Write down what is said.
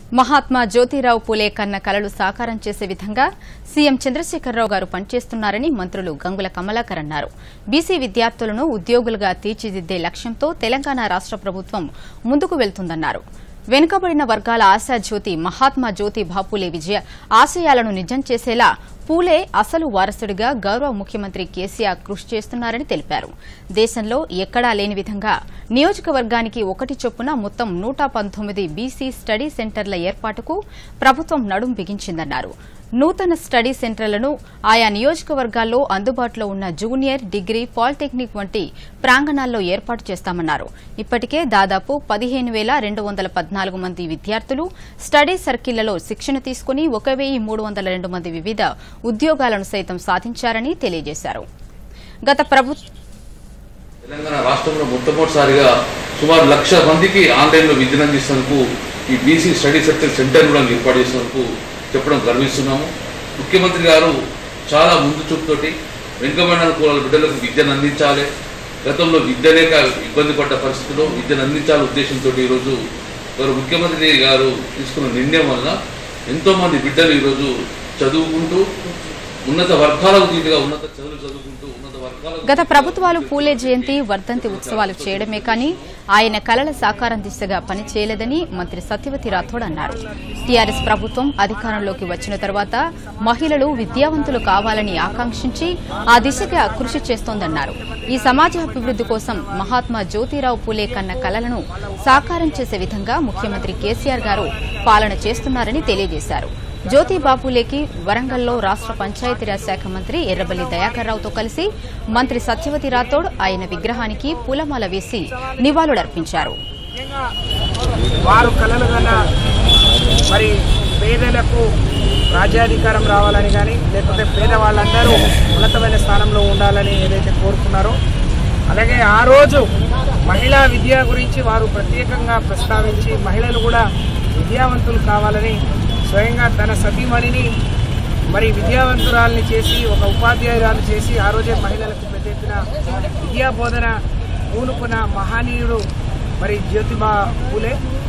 మహాత్మా జ్యోతిరావు పూలే కన్న కలలు సాకారం చేసే విధంగా సీఎం చంద్రశేఖరరావు గారు పనిచేస్తున్నారని మంత్రులు గంగుల కమలాకర్ అన్నారు బీసీ విద్యార్థులను ఉద్యోగులుగా తీర్చిదిద్దే లక్ష్యంతో తెలంగాణ రాష్ట ప్రభుత్వం ముందుకు వెళ్తుందన్నారు వెనుకబడిన వర్గాల ఆశాజ్యోతి మహాత్మా జ్యోతి బాపులే విజయ ఆశయాలను నిజం చేసేలా పూలే అసలు వారసుడిగా గౌరవ ముఖ్యమంత్రి కేసీఆర్ కృషి చేస్తున్నారని తెలిపారు దేశంలో ఎక్కడా లేని విధంగా నియోజకవర్గానికి ఒకటి చొప్పున మొత్తం నూట పంతొమ్మిది బీసీ స్టడీ సెంటర్ల ఏర్పాటుకు ప్రభుత్వం నడుం బిగించిందన్నారు నూతన స్టడీ సెంటర్లను ఆయా నియోజకవర్గాల్లో అందుబాటులో ఉన్న జూనియర్ డిగ్రీ పాలిటెక్నిక్ వంటి ప్రాంగణాల్లో ఏర్పాటు చేస్తామన్నారు ఇప్పటికే దాదాపు పదిహేను వేల రెండు వందల పద్నాలుగు మంది విద్యార్థులు స్టడీ సర్కిళ్లలో శిక్షణ తీసుకుని ఒక వెయ్యి మూడు వందల రెండు మంది వివిధ ఉద్యోగాలను సైతం సాధించారని తెలియజేశారు గత ప్రభుత్వం తెలంగాణ రాష్ట్రంలో మొట్టమొదటిసారిగా సుమారు లక్ష మందికి ఆన్లైన్లో విద్యను అందిస్తున్నందుకు ఈ బీసీ స్టడీ సర్కిల్ సెంటర్ కూడా ఏర్పాటు చేసినందుకు చెప్పడం గర్విస్తున్నాము ముఖ్యమంత్రి గారు చాలా ముందు చూపుతోటి వెనుకబడిన కులాల బిడ్డలకు విద్యను అందించాలి గతంలో విద్య లేక ఇబ్బంది పడ్డ పరిస్థితుల్లో విద్యను అందించాలనే ఉద్దేశంతో ఈరోజు గారు ముఖ్యమంత్రి గారు తీసుకున్న నిర్ణయం వలన ఎంతోమంది బిడ్డలు ఈరోజు చదువుకుంటూ ఉన్నత వర్గాలకు దీటుగా ఉన్నత చదువులు చదువుకుంటూ ఉన్నత వర్గాలకు గత ప్రభుత్వాలు పూలే జయంతి వర్ధంతి ఉత్సవాలు చేయడమే కానీ ఆయన కలల సాకారం దిశగా పని చేయలేదని మంత్రి సత్యవతి రాథోడ్ అన్నారు టీఆర్ఎస్ ప్రభుత్వం అధికారంలోకి వచ్చిన తర్వాత మహిళలు విద్యావంతులు కావాలని ఆకాంక్షించి ఆ దిశగా కృషి చేస్తోందన్నారు ఈ సమాజ అభివృద్ది కోసం మహాత్మా జ్యోతిరావు పూలే కన్న కలలను సాకారం చేసే విధంగా ముఖ్యమంత్రి కేసీఆర్ గారు పాలన చేస్తున్నారని తెలియజేశారు జ్యోతి బాపులేకి వరంగల్లో రాష్ట పంచాయతీరాజ్ శాఖ మంత్రి ఎర్రబల్లి దయాకర్ రావుతో కలిసి మంత్రి సత్యవతి రాథోడ్ ఆయన విగ్రహానికి పూలమాల వేసి నివాళులర్పించారు ముఖ్యంగా వారు కలలు గల మరి పేదలకు రాజ్యాధికారం రావాలని కానీ లేకపోతే పేదవాళ్ళందరూ ఉన్నతమైన స్థానంలో ఉండాలని ఏదైతే కోరుకున్నారో అలాగే ఆ రోజు మహిళా విద్య గురించి వారు ప్రత్యేకంగా ప్రస్తావించి మహిళలు కూడా విద్యావంతులు కావాలని స్వయంగా తన సతీమణిని మరి విద్యావంతురాల్ని చేసి ఒక ఉపాధ్యాయురాలు చేసి ఆ రోజే మహిళలకు పెద్ద ఎత్తున విద్యా బోధన పూనుకున్న మహనీయుడు మరి జ్యోతిబా పూలే